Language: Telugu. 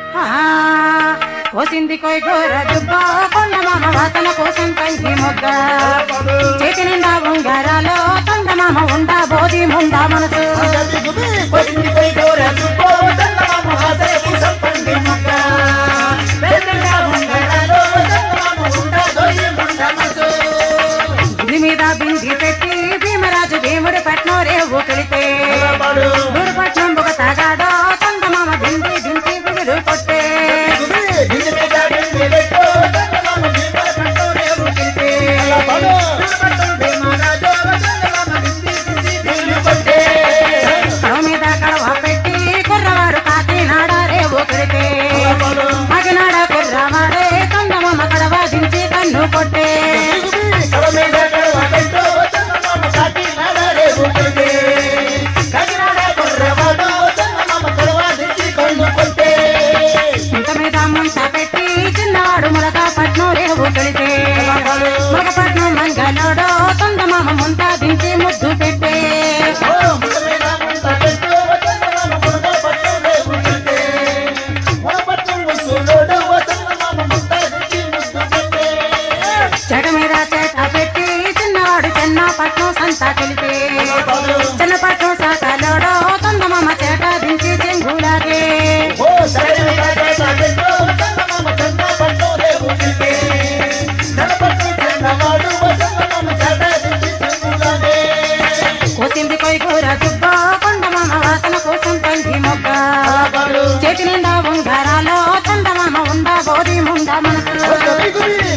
ఆ, కోసింది కొయ్ గోర దుబ్బ కొండ మామ వాసన కోసం పైకి మొగ్గ చేతి నిండా ఉంగరాలో కొండ మామ ఉండా బోధి ముండా మనసు ఇది మీద బింది పెట్టి భీమరాజు భీముడు పట్నం రేవు కలితే ఊరు పట్నం ఒక తగాడో కొండ మామ బింది దించి బిగులు కొట్టే కడవ మీద కడవ పెట్టి కుర్రవాడు కాకినాడ రేవు కలితే మగనాడ కుర్రవాడే కొండ మామ కడవ దించి కన్ను కొట్టే ఇంత మీద ముంత పెట్టి చిన్నవాడు ములక పట్నం రేవు కలితే ములకపట్నం మంగళోడో కొండ మామ ముంత దించి ముద్దు పెట్టే చెట మీద చేట పెట్టి చిన్నవాడు చిన్న పట్నం సంతా తెలిపే చిన్న పట్నం సాకలోడో కొండ మామ చేట దించి చెంగులాగే కోసింది కొయ్ కూర దుబ్బ కొండ మామ వాసన కోసం పంది మొగ్గ చేతి నిండా ఉంగరాలో కొండ మామ ఉండా బోధి ముండా మనసు